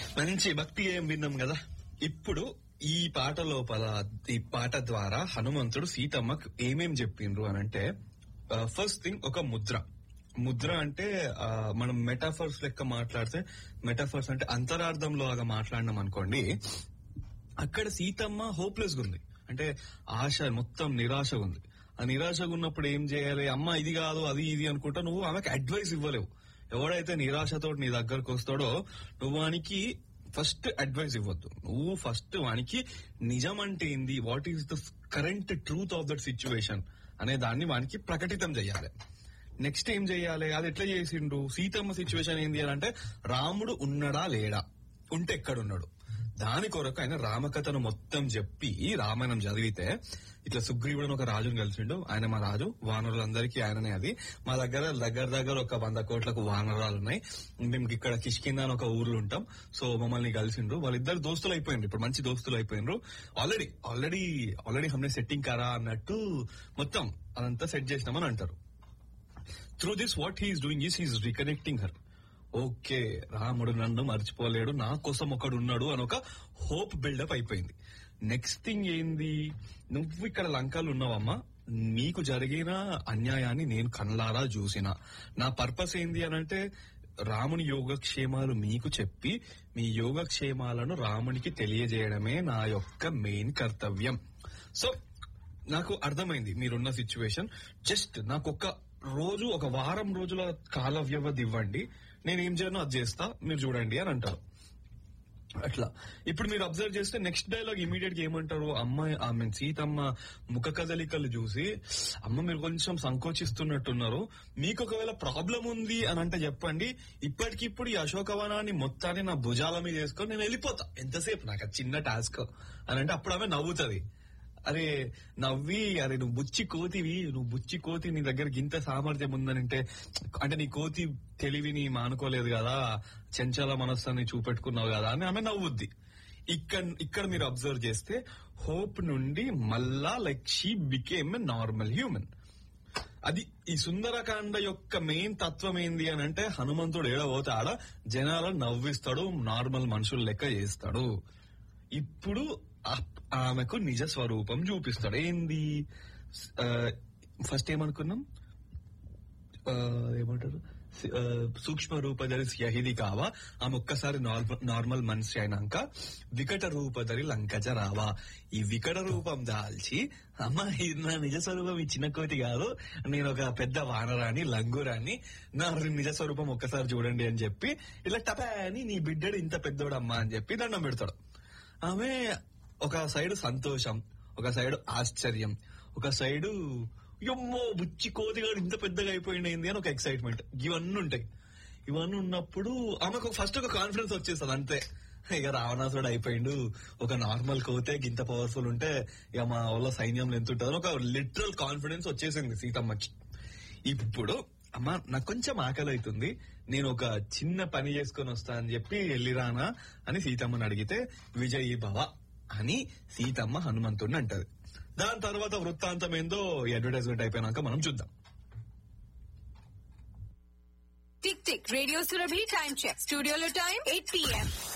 మంచి భక్తి ఏం విన్నాం కదా ఇప్పుడు ఈ పాట లోపల ఈ పాట ద్వారా హనుమంతుడు సీతమ్మకు ఏమేం చెప్పిండ్రు అని అంటే ఫస్ట్ థింగ్ ఒక ముద్ర ముద్ర అంటే ఆ, మనం మెటాఫర్స్ లెక్క మాట్లాడితే మెటాఫర్స్ అంటే అంతరార్థంలో లాగా మాట్లాడినాం అనుకోండి అక్కడ సీతమ్మ హోప్లెస్ గా ఉంది అంటే ఆశ మొత్తం నిరాశ ఉంది ఆ నిరాశగా ఉన్నప్పుడు ఏం చేయాలి అమ్మ ఇది కాదు అది ఇది అనుకుంటా నువ్వు ఆమెకు అడ్వైస్ ఇవ్వలేవు ఎవడైతే నిరాశతో నీ దగ్గరకు వస్తాడో నువ్వు వానికి ఫస్ట్ అడ్వైస్ ఇవ్వద్దు నువ్వు ఫస్ట్ వానికి నిజం అంటే ఏంది what is the current truth of that situation అనే దాన్ని వానికి ప్రకటితం చేయాలి నెక్స్ట్ ఏం చేయాలి అది ఎట్లా చేసిండు సీతమ్మ సిచ్యువేషన్ ఏంది అని అంటే రాముడు ఉన్నాడా లేడా ఉంటే ఎక్కడున్నాడు దాని కొరకు ఆయన రామకథను మొత్తం చెప్పి రామాయణం చదివితే ఇట్లా సుగ్రీవుడు ఒక రాజుని కలిసిండు ఆయన మా రాజు వానరులందరికీ ఆయననే అది మా దగ్గర దగ్గర దగ్గర ఒక వంద కోట్లకు వానరాలు ఉన్నాయి మేము ఇక్కడ కిష్కింద అని ఒక ఊర్లో ఉంటాం సో మమ్మల్ని కలిసిండ్రు వాళ్ళిద్దరు దోస్తులు అయిపోయిండ్రు ఇప్పుడు మంచి దోస్తులు అయిపోయినరు ఆల్రెడీ ఆల్రెడీ ఆల్రెడీ హమ్నే సెట్టింగ్ కారా అన్నట్టు మొత్తం అదంతా సెట్ చేసినామని అంటారు through this what he is doing is he's reconnecting her okay Ramudu నన్ను మర్చిపోలేడు నా కోసం ఒకడు ఉన్నాడు అని ఒక హోప్ బిల్డప్ అయిపోయింది నెక్స్ట్ థింగ్ ఏంది నువ్వు ఇక్కడ లంకలు ఉన్నావమ్మా నీకు జరిగిన అన్యాయాన్ని నేను కళ్ళారా చూసిన నా పర్పస్ ఏంది అని అంటే రాముని యోగక్షేమాలు మీకు చెప్పి మీ యోగక్షేమాలను రామునికి తెలియజేయడమే నా యొక్క మెయిన్ కర్తవ్యం సో నాకు అర్థమైంది మీరున్న సిచ్యువేషన్ జస్ట్ నాకు ఒక రోజు ఒక వారం రోజుల కాల వ్యవధి ఇవ్వండి నేను ఏం చేయను అది చేస్తా మీరు చూడండి అని అంటారు అట్లా ఇప్పుడు మీరు అబ్జర్వ్ చేస్తే నెక్స్ట్ డైలాగ్ ఇమీడియట్ గా ఏమంటారు అమ్మాయి ఆమె సీతమ్మ ముఖ కదలికలు చూసి అమ్మ మీరు కొంచెం సంకోచిస్తున్నట్టున్నారు మీకు ఒకవేళ ప్రాబ్లం ఉంది అని అంటే చెప్పండి ఇప్పటికిప్పుడు ఈ అశోకవనాన్ని మొత్తాన్ని నా భుజాల మీద వేసుకొని నేను వెళ్ళిపోతా ఎంతసేపు నాకు అది చిన్న టాస్క్ అని అంటే అప్పుడు ఆమె నవ్వుతుంది అరే నవ్వి అరే నువ్వు బుచ్చి కోతివి నువ్వు బుచ్చి కోతి నీ దగ్గర ఇంత సామర్థ్యం ఉందనంటే అంటే నీ కోతి తెలివిని మానుకోలేదు కదా చెంచల మనస్సాన్ని చూపెట్టుకున్నావు కదా అని ఆమె నవ్వుద్ది ఇక్కడ ఇక్కడ మీరు అబ్జర్వ్ చేస్తే హోప్ నుండి మళ్ళా like she became a normal human అది ఈ సుందరకాండ యొక్క మెయిన్ తత్వం ఏంది అని అంటే హనుమంతుడు ఏడబోతే ఆడ జనాలను నవ్విస్తాడు నార్మల్ మనుషులు లెక్క చేస్తాడు ఇప్పుడు ఆ- ఆమెకు నిజ స్వరూపం చూపిస్తాడు ఏంది ఫస్ట్ ఏమనుకున్నాం ఆ, ఏమంటారు సి- ఆ, సూక్ష్మ రూపధరి యహిది కావా ఆమె ఒక్కసారి నార్మల్ నార్మల్ మనిషి అయినాక వికట రూపధరి లంకజ రావా ఈ వికట రూపం దాల్చి అమ్మ ఇది నా నిజ స్వరూపం ఈ చిన్న కోతి కాదు నేను ఒక పెద్ద వానరాని లంగురాని నా నిజ స్వరూపం ఒక్కసారి చూడండి అని చెప్పి ఇలా టపా అని నీ బిడ్డడు ఇంత పెద్దోడమ్మా అని చెప్పి దండం పెడతాడు ఆమె ఒక సైడ్ సంతోషం ఒక సైడ్ ఆశ్చర్యం ఒక సైడు యమ్మో బుచ్చి కోతిగాడు ఇంత పెద్దగా అయిపోయింది అని ఒక ఎక్సైట్మెంట్ ఇవన్నీ ఉంటాయి ఇవన్నీ ఉన్నప్పుడు ఆమెకు ఫస్ట్ ఒక కాన్ఫిడెన్స్ వచ్చేస్తుంది అంతే ఇక రావణాసుడు అయిపోయిండు ఒక నార్మల్ కోతే గింత పవర్ఫుల్ ఉంటే ఇక మా వాళ్ళ సైన్యంలో ఎంత ఉంటుందో ఒక లిటరల్ కాన్ఫిడెన్స్ వచ్చేసింది సీతమ్మకి ఇప్పుడు అమ్మా నాకు కొంచెం ఆకలి అవుతుంది నేను ఒక చిన్న పని చేసుకొని వస్తా అని చెప్పి వెళ్ళిరానా అని సీతమ్మని అడిగితే విజయీ భవ అని సీతమ్మ హనుమంతుడిని అంటది దాని తర్వాత వృత్తాంతం ఏందో ఈ అడ్వర్టైజ్మెంట్ అయిపోయినాక మనం చూద్దాం tick tick radio Surabhi time check స్టూడియోలో టైం ఎయిట్ పిఎం